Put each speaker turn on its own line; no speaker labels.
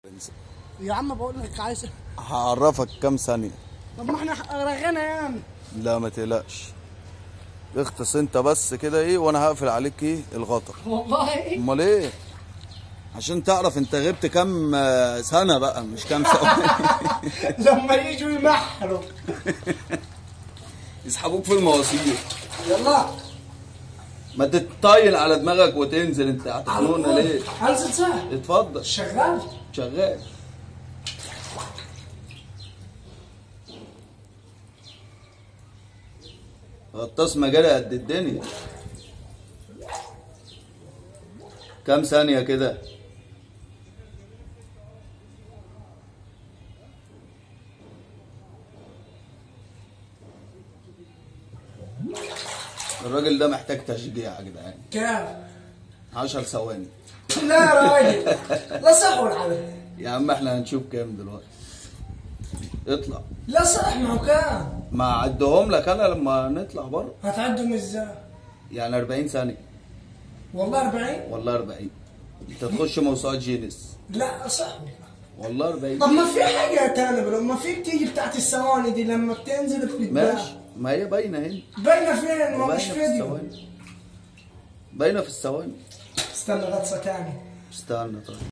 يا عم بقول لك عايز
هعرفك كام ثانية
طب ما احنا رغينا يعني
لا ما تقلقش اغطس انت بس كده ايه وانا هقفل عليك ايه الغطا
والله
امال ايه عشان تعرف انت غبت كام آه، سنة بقى مش كام ثواني
لما يجوا يمحروا
يسحبوك في المواسير
يلا
ما تتطايل على دماغك وتنزل انت هتخنقنا ليه
انزل سهل
اتفضل
شغال
شغال غطاس مجالي قد الدنيا كام ثانية كده الراجل ده محتاج تشجيع يا جدعان
كام
10 ثواني
لا يا راجل لا صح ولا على
يا عم احنا هنشوف كام دلوقتي اطلع
لا صح ما هو كام
ما اعدهم لك انا لما نطلع بره
هتعدهم ازاي
يعني 40 ثانية
والله 40
والله 40 انت تخش موسوعة جينيس
لا صح
والله 40
طب ما في حاجة تانية بلو ما في بتيجي بتاعت الثواني دي لما بتنزل بتتباع
ماشي ما هي باينة هنا
باينة فين ما مش
باينة في
فيديو
الثواني باينة في الثواني
استنى غطسة تاني
استنى طيب